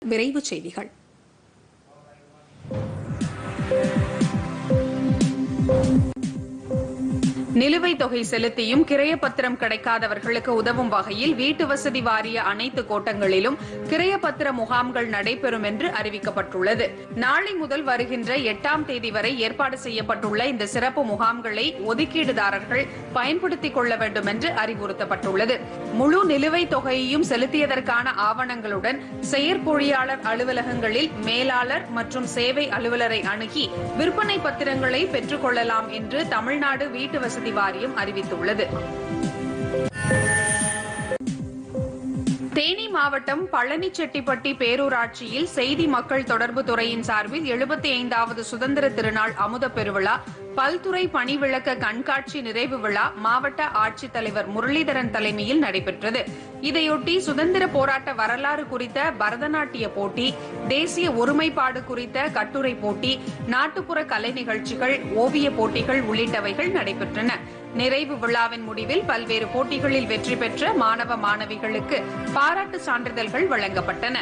விரைவுச் செய்திகள் நிலுவைத் தொகை செலுத்தியும் கிரையப்பத்திரம் கிடைக்காதவர்களுக்கு உதவும் வகையில் வீட்டு வசதி வாரிய அனைத்து கோட்டங்களிலும் கிரையப்பத்திர முகாம்கள் நடைபெறும் என்று அறிவிக்கப்பட்டுள்ளது நாளை முதல் வருகின்ற எட்டாம் தேதி வரை ஏற்பாடு செய்யப்பட்டுள்ள இந்த சிறப்பு முகாம்களை ஒதுக்கீடுதாரர்கள் பயன்படுத்திக் கொள்ள வேண்டும் என்று அறிவுறுத்தப்பட்டுள்ளது முழு நிலுவைத் தொகையையும் செலுத்தியதற்கான ஆவணங்களுடன் செயற்பொழியாளர் அலுவலகங்களில் மேலாளர் மற்றும் சேவை அலுவலரை அணுகி விற்பனை பத்திரங்களை பெற்றுக் கொள்ளலாம் என்று தமிழ்நாடு வீட்டு வசதி வாரியம் அறிவித்துள்ளது தேனி மாவட்டம் பழனிச்செட்டிப்பட்டி பேரூராட்சியில் செய்தி மக்கள் தொடர்பு துறையின் சார்பில் எழுபத்தி ஐந்தாவது சுதந்திர திருநாள் அமுத பெருவிழா பல்துறை பணிவிளக்க கண்காட்சி நிறைவு விழா மாவட்ட ஆட்சித்தலைவர் முரளிதரன் தலைமையில் நடைபெற்றது இதையொட்டி சுதந்திர போராட்ட வரலாறு குறித்த பரதநாட்டிய போட்டி தேசிய ஒருமைப்பாடு குறித்த கட்டுரை போட்டி நாட்டுப்புற கலை நிகழ்ச்சிகள் ஓவிய போட்டிகள் உள்ளிட்டவைகள் நடைபெற்றன நிறைவு விழாவின் முடிவில் பல்வேறு போட்டிகளில் வெற்றி பெற்ற மாணவ மாணவிகளுக்கு பாராட்டு சான்றிதழ்கள் வழங்கப்பட்டன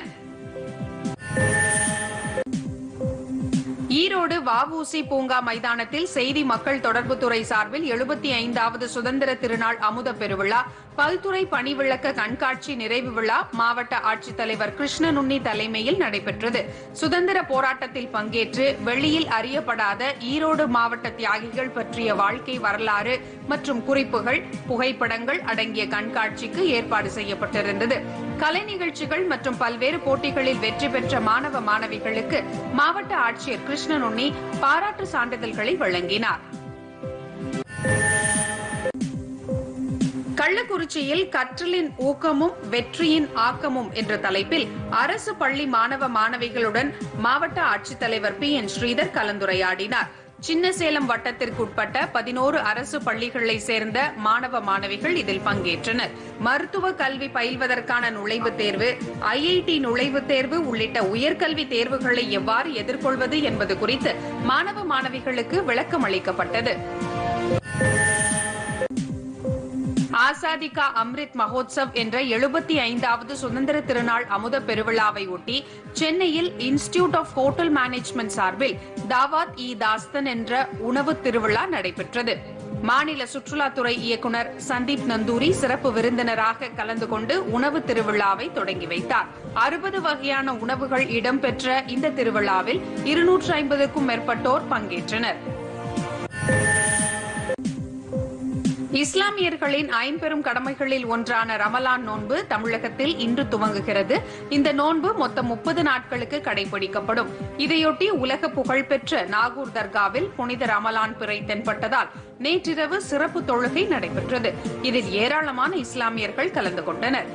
ஈரோடு வஉசி பூங்கா மைதானத்தில் செய்தி மக்கள் தொடர்புத்துறை சார்பில் எழுபத்தி ஐந்தாவது சுதந்திர திருநாள் அமுத பெருவிழா பல்துறை பணிவிளக்க கண்காட்சி நிறைவு விழா மாவட்ட ஆட்சித்தலைவர் கிருஷ்ணனுண்ணி தலைமையில் நடைபெற்றது சுதந்திர போராட்டத்தில் பங்கேற்று வெளியில் அறியப்படாத ஈரோடு மாவட்ட தியாகிகள் பற்றிய வாழ்க்கை வரலாறு மற்றும் குறிப்புகள் புகைப்படங்கள் அடங்கிய கண்காட்சிக்கு ஏற்பாடு செய்யப்பட்டிருந்தது கலை நிகழ்ச்சிகள் மற்றும் பல்வேறு போட்டிகளில் வெற்றி பெற்ற மாணவ மாணவிகளுக்கு மாவட்ட ஆட்சியர் கிருஷ்ணனுண்ணி பாராட்டு சான்றிதழ்களை வழங்கினார் கள்ளக்குறிச்சியில் கற்றலின் ஊக்கமும் வெற்றியின் ஆக்கமும் என்ற தலைப்பில் அரசு பள்ளி மாணவ மாணவிகளுடன் மாவட்ட ஆட்சித்தலைவர் பி என் ஸ்ரீதர் கலந்துரையாடினார் சின்னசேலம் வட்டத்திற்குட்பட்ட பதினோரு அரசு பள்ளிகளை சேர்ந்த மாணவ மாணவிகள் இதில் பங்கேற்றனர் மருத்துவ கல்வி பயில்வதற்கான நுழைவுத் தேர்வு ஐஐடி நுழைவுத் தேர்வு உள்ளிட்ட உயர்கல்வி தேர்வுகளை எவ்வாறு எதிர்கொள்வது என்பது குறித்து மாணவ மாணவிகளுக்கு விளக்கம் அளிக்கப்பட்டது ஆசாதி கா அம்ரித் மகோத்சவ் என்ற எழுபத்தி ஐந்தாவது சுதந்திர திருநாள் அமுத பெருவிழாவை ஒட்டி சென்னையில் இன்ஸ்டிடியூட் ஆஃப் ஹோட்டல் மேனேஜ்மெண்ட் சார்பில் தாவாத் இ தாஸ்தன் என்ற உணவு திருவிழா நடைபெற்றது மாநில சுற்றுலாத்துறை இயக்குநர் சந்தீப் நந்தூரி சிறப்பு விருந்தினராக கலந்து கொண்டு உணவு திருவிழாவை தொடங்கி வைத்தார் அறுபது வகையான உணவுகள் இடம்பெற்ற இந்த திருவிழாவில் இருநூற்று ஐம்பதுக்கும் மேற்பட்டோர் பங்கேற்றனர் இஸ்லாமியர்களின் ஐம்பெரும் கடமைகளில் ஒன்றான ரமலான் நோன்பு தமிழகத்தில் இன்று துவங்குகிறது இந்த நோன்பு மொத்தம் முப்பது நாட்களுக்கு கடைபிடிக்கப்படும் இதையொட்டி உலக புகழ்பெற்ற நாகூர் தர்காவில் புனித ரமலான் பிறை தென்பட்டதால் நேற்றிரவு சிறப்பு தொழுகை நடைபெற்றது இதில் ஏராளமான இஸ்லாமியர்கள் கலந்து கொண்டனர்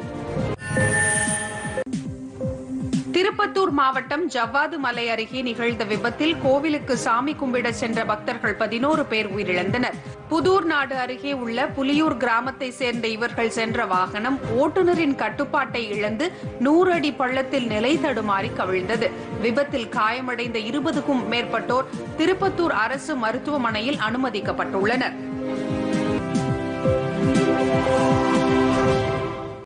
திருப்பத்தூர் மாவட்டம் ஜவ்வாது மலை அருகே நிகழ்ந்த விபத்தில் கோவிலுக்கு சாமி கும்பிட சென்ற பக்தர்கள் பதினோரு பேர் உயிரிழந்தனர் புதூர் நாடு அருகே உள்ள புலியூர் கிராமத்தை சேர்ந்த இவர்கள் சென்ற வாகனம் ஓட்டுநரின் கட்டுப்பாட்டை இழந்து நூறு அடி பள்ளத்தில் நிலை தடுமாறி கவிழ்ந்தது விபத்தில் காயமடைந்த இருபதுக்கும் மேற்பட்டோர் திருப்பத்தூர் அரசு மருத்துவமனையில் அனுமதிக்கப்பட்டுள்ளனர்